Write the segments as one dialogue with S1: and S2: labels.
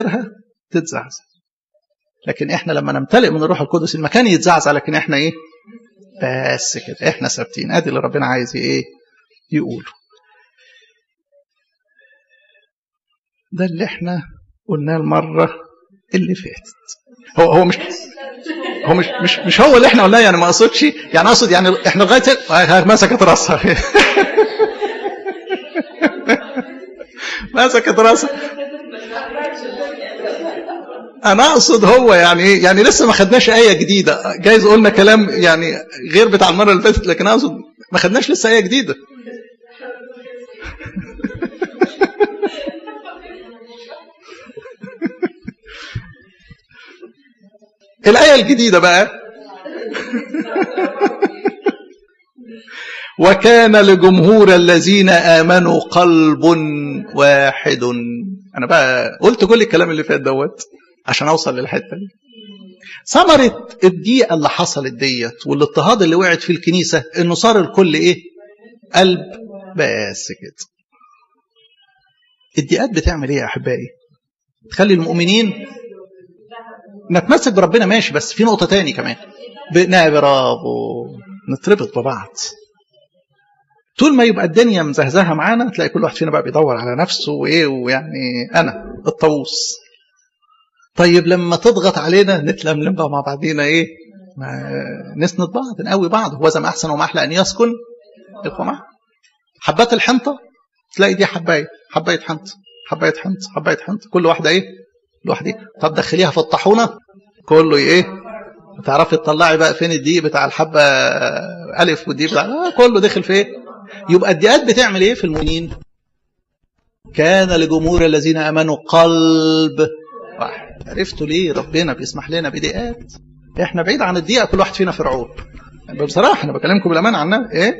S1: تتزعزع لكن احنا لما نمتلئ من الروح القدس المكان يتزعزع لكن احنا ايه بس كده احنا ثابتين ادي اللي ربنا عايز ايه يقوله ده اللي احنا قلناه المره اللي فاتت هو هو مش هو مش مش مش هو اللي احنا قلناه يعني ما اقصدش يعني اقصد يعني احنا لغايه مسكت راسها مسكت راسها انا اقصد هو يعني ايه يعني لسه ما خدناش ايه جديده جايز قلنا كلام يعني غير بتاع المره اللي فاتت لكن اقصد ما خدناش لسه ايه جديده الآية الجديدة بقى وكان لجمهور الذين آمنوا قلب واحد أنا بقى قلت كل الكلام اللي فات دوت عشان أوصل للحتة دي ثمرة الضيقة اللي حصلت ديت والاضطهاد اللي وقعت في الكنيسة إنه صار الكل إيه؟ قلب بس كده الضيقات بتعمل إيه يا أحبائي؟ تخلي المؤمنين نتمسك بربنا ماشي بس في نقطة تاني كمان برافو نتربط ببعض طول ما يبقى الدنيا مزهزهة معانا تلاقي كل واحد فينا بقى بيدور على نفسه وإيه ويعني أنا الطاووس طيب لما تضغط علينا نتلملم بقى مع بعضينا إيه نسند بعض نقوي بعض هو ما أحسن وما أحلى أن يسكن إخوة معه حبات الحنطة تلاقي دي حباية حباية حنطة حباية حنطة حباية حنطة كل واحدة إيه لوحدي طب دخليها في الطاحونه كله ايه تعرفي تطلعي بقى فين الدقيق بتاع الحبه الف والدقيق بتاع آه كله دخل في ايه يبقى الدقات بتعمل ايه في المؤمنين كان لجمهور الذين امنوا قلب واحد عرفتوا ليه ربنا بيسمح لنا بدقات احنا بعيد عن الدقيقه كل واحد فينا فرعون بصراحه انا بكلمكم بالامان عنها ايه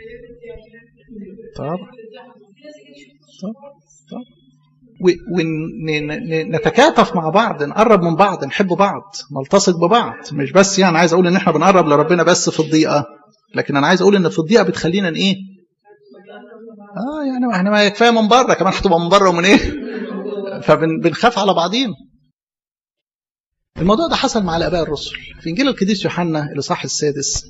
S1: طبعا طبعا طبعا ونتكاتف مع بعض نقرب من بعض نحب بعض نلتصق ببعض مش بس يعني عايز اقول ان احنا بنقرب لربنا بس في الضيقه لكن انا عايز اقول ان في الضيقه بتخلينا ان ايه اه يعني احنا ما كفايه من بره كمان هتبقى من بره ومن ايه فبنخاف على بعضين الموضوع ده حصل مع الاباء الرسل في انجيل القديس يوحنا الاصحاح السادس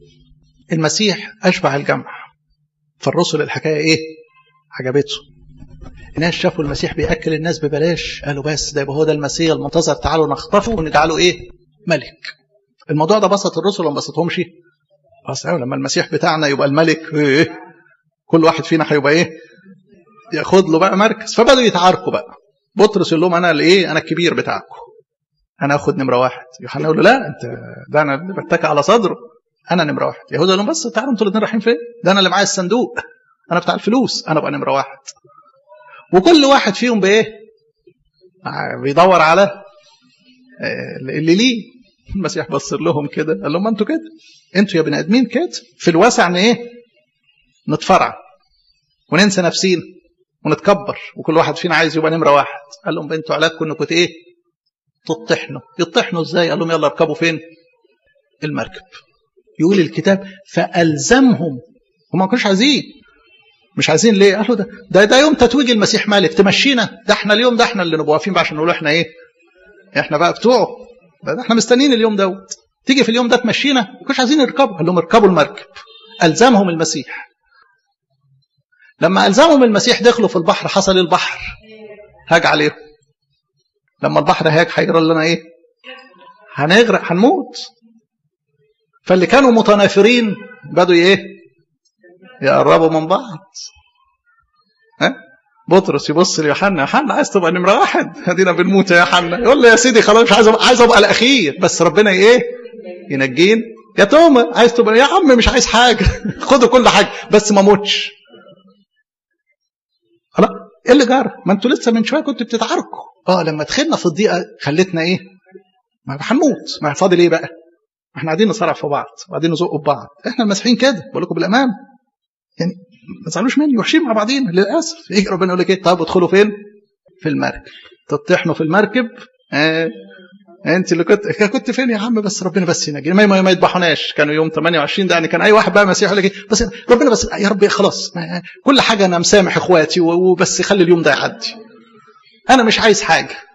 S1: المسيح اشبع الجمع فالرسل الحكايه ايه عجبته الناس شافوا المسيح بياكل الناس ببلاش قالوا بس ده يبقى هو ده المسيح المنتظر تعالوا نخطفه ونجعله ايه ملك الموضوع ده بسط الرسل ولا ما بسطهمش بس لما المسيح بتاعنا يبقى الملك ايه كل واحد فينا هيبقى ايه ياخد له بقى مركز فبدأوا يتعاركوا بقى بطرس يقول لهم انا الايه انا الكبير بتاعكم انا اخد نمره واحد يوحنا يقول له لا انت ده انا اللي بتكي على صدره انا نمره واحد يهوذا يقول لهم بس تعالوا انتوا الاثنين رايحين فين ده انا اللي معايا الصندوق انا بتاع الفلوس انا بقى نمره واحد وكل واحد فيهم بايه بيدور على اللي ليه المسيح بص لهم كده قال لهم انتوا كده انتوا يا بني ادمين كده في الواسع ان ايه نتفرع وننسى نفسينا ونتكبر وكل واحد فينا عايز يبقى نمره واحد قال لهم انتوا علاجكم انكم ايه تطحنوا يطحنوا ازاي قال لهم يلا اركبوا فين المركب يقول الكتاب فالزمهم هم ما كانوش عايزين مش عايزين ليه قالوا ده ده, ده يوم تتويج المسيح مالك تمشينا ده احنا اليوم ده احنا اللي نبقى واقفين بقى عشان نقول احنا ايه احنا بقى بتوعه ده, ده احنا مستنيين اليوم دوت تيجي في اليوم ده تمشينا ما كانوش عايزين يركبوا قال لهم اركبوا المركب الزمهم المسيح لما الزمهم المسيح دخلوا في البحر حصل البحر هاج عليهم لما البحر هاج هيجرى لنا ايه هنغرق هنموت فاللي كانوا متنافرين بدوا ايه يقربوا من بعض ها بطرس يبص ليوحنا يوحنا عايز تبقى نمره واحد ادينا بنموت يا يوحنا يقول له يا سيدي خلاص مش عايز عايز ابقى الاخير بس ربنا ايه ينجين يا توما عايز تبقى يا عم مش عايز حاجه خدوا كل حاجه بس ما موتش خلاص ايه اللي جرى ما انتوا لسه من شويه كنتوا بتتعاركوا اه لما دخلنا في الضيقه خلتنا ايه ما هنموت ما فاضل ايه بقى احنا قاعدين نصارع في بعض وقاعدين نزق في بعض احنا المسيحيين كده بقول لكم بالامان يعني ما تزعلوش مني وحشين مع بعضين للاسف ايه ربنا يقول لك ايه طب ادخلوا فين في المركب تطحنوا في المركب آه. انت اللي كنت كنت فين يا عم بس ربنا بس ينجي ما ما, ما يذبحوناش كانوا يوم 28 ده يعني كان اي واحد بقى مسيحي يقول لك ايه بس ربنا بس يا رب خلاص كل حاجه انا مسامح اخواتي وبس خلي اليوم ده يعدي انا مش عايز حاجه